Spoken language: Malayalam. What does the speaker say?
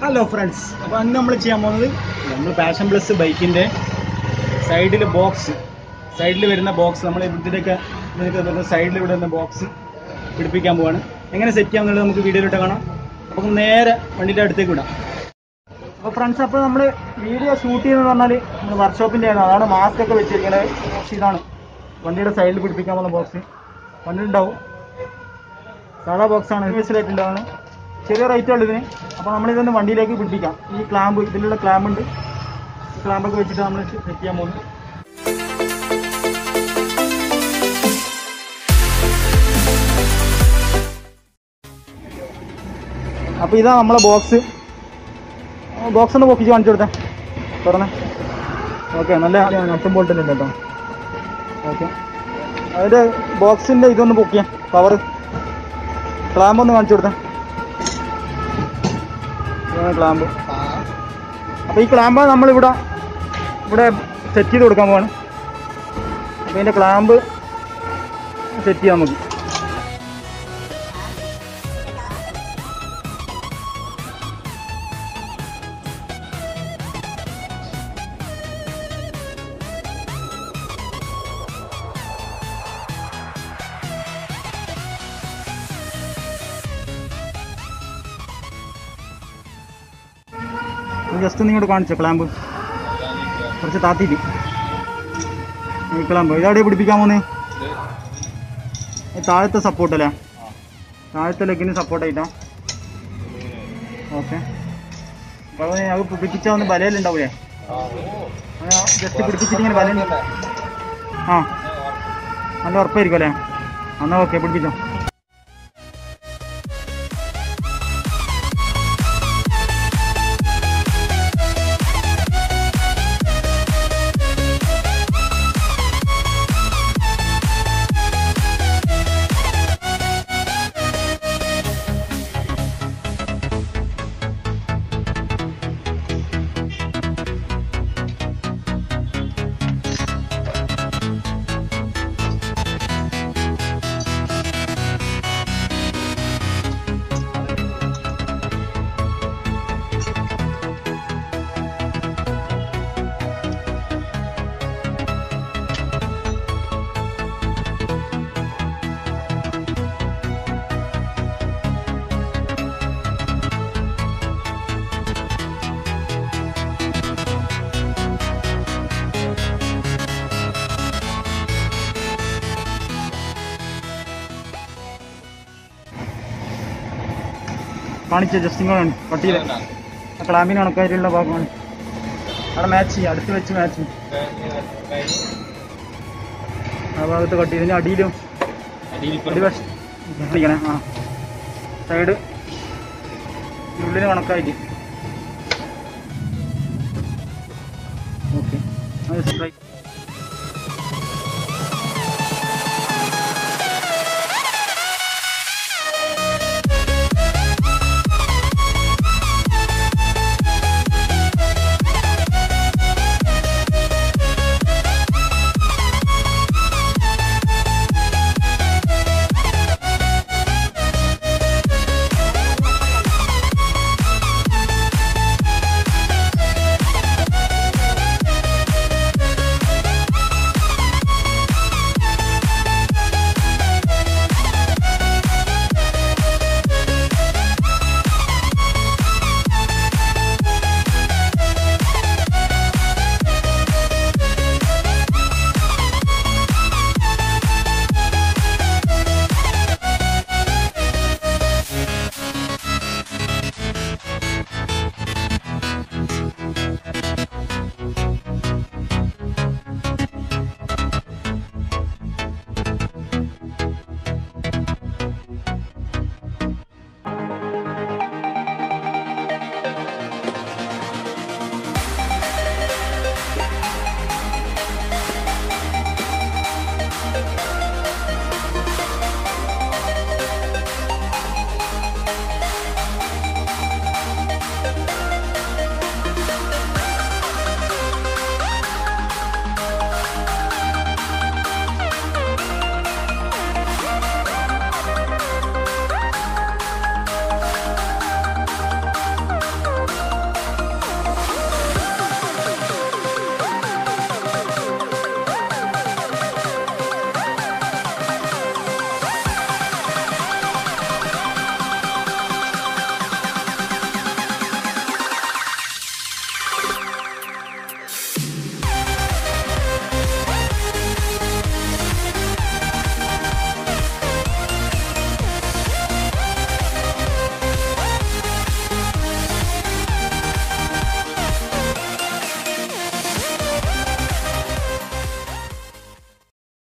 ഹലോ ഫ്രണ്ട്സ് അപ്പോൾ അന്ന് നമ്മൾ ചെയ്യാൻ പോകുന്നത് നമ്മൾ പാഷൻ പ്ലസ് ബൈക്കിൻ്റെ സൈഡിൽ ബോക്സ് സൈഡിൽ വരുന്ന ബോക്സ് നമ്മൾ ഇതിൻ്റെയൊക്കെ ഇതിനൊക്കെ വരുന്ന സൈഡിൽ ഇവിടെ വരുന്ന ബോക്സ് പിടിപ്പിക്കാൻ പോവാണ് എങ്ങനെ സെറ്റ് ചെയ്യാമെന്നുള്ളത് നമുക്ക് വീഡിയോയിലിട്ട് കാണാം അപ്പോൾ നേരെ വണ്ടിയുടെ അടുത്തേക്ക് വിടാം അപ്പോൾ ഫ്രണ്ട്സ് അപ്പോൾ നമ്മൾ വീഡിയോ ഷൂട്ട് ചെയ്യുന്നത് പറഞ്ഞാൽ നമ്മൾ വർക്ക്ഷോപ്പിൻ്റെ ആണ് അതാണ് മാസ്ക് ഒക്കെ വെച്ചിരിക്കുന്നത് ബോക്സ് ഇതാണ് വണ്ടിയുടെ സൈഡിൽ പിടിപ്പിക്കാൻ പോകുന്ന ബോക്സ് വണ്ടി ഉണ്ടാവും സാധാ ബോക്സാണ് യൂസ്ഫുള്ളായിട്ട് ഉണ്ടാവുന്നത് ചെറിയ റേറ്റ് ഉള്ളൂ ഇതിന് അപ്പോൾ നമ്മളിതൊന്ന് വണ്ടിയിലേക്ക് പിടിപ്പിക്കാം ഈ ക്ലാമ്പ് ഇതിലുള്ള ക്ലാമ്പ് ഉണ്ട് ക്ലാമ്പൊക്കെ വെച്ചിട്ട് നമ്മൾ സെറ്റ് ചെയ്യാൻ പോകുന്നു അപ്പോൾ ഇതാ നമ്മളെ ബോക്സ് ബോക്സ് ഒന്ന് പൊക്കിച്ച് കാണിച്ചു കൊടുത്തേ തുറന്നേ ഓക്കെ നല്ല നട്ടും ബോൾട്ടില്ല കേട്ടോ ഓക്കെ അതിൻ്റെ ബോക്സിൻ്റെ ഇതൊന്ന് പൊക്കിയാ കവറ് ക്ലാമ്പ് ഒന്ന് കാണിച്ചു കൊടുത്തേ ഇതാണ് ക്ലാമ്പ് അപ്പോൾ ഈ ക്ലാമ്പ് നമ്മളിവിടെ ഇവിടെ സെറ്റ് ചെയ്ത് കൊടുക്കാൻ പോവാണ് അപ്പോൾ ഇതിൻ്റെ ക്ലാമ്പ് സെറ്റ് ചെയ്യാം നമുക്ക് ജസ്റ്റ് ഒന്ന് ഇങ്ങോട്ട് കാണിച്ചോ ക്ലാമ്പ് കുറച്ച് താത്തിയിട്ട് ഈ ക്ലാമ്പ് ഇതവിടെ പിടിപ്പിക്കാൻ പോന്നേ ഈ താഴത്തെ സപ്പോർട്ട് അല്ലേ താഴത്തെ ലെഗിന് സപ്പോർട്ട് ആയിട്ടാ ഓക്കെ അപ്പോൾ അത് പിടിപ്പിച്ചാൽ ഒന്ന് ബലയിലുണ്ടാവൂലേ ജസ്റ്റ് പിടിപ്പിച്ചിട്ട് ഇങ്ങനെ ബലം ആ നല്ല ഉറപ്പായിരിക്കും അല്ലേ എന്നാൽ ഓക്കെ പിടിപ്പിച്ചോ കാണിച്ച ജസ്റ്റിങ്ങോടാണ് കട്ട് ചെയ്ത് ആ ക്ലാമ്പിന് കണക്കായിട്ടുള്ള ഭാഗമാണ് അവിടെ മാച്ച് ചെയ്യും അടുത്ത് വെച്ച് മാച്ച് ചെയ്യും ആ ഭാഗത്ത് കട്ട് ചെയ്തതിന് അടിയിലും അടിവശം പിടിക്കണേ ആ സൈഡ് ഉള്ളിന് കണക്കായിട്ട് ഓക്കെ അത് സ്ട്രൈക്ക്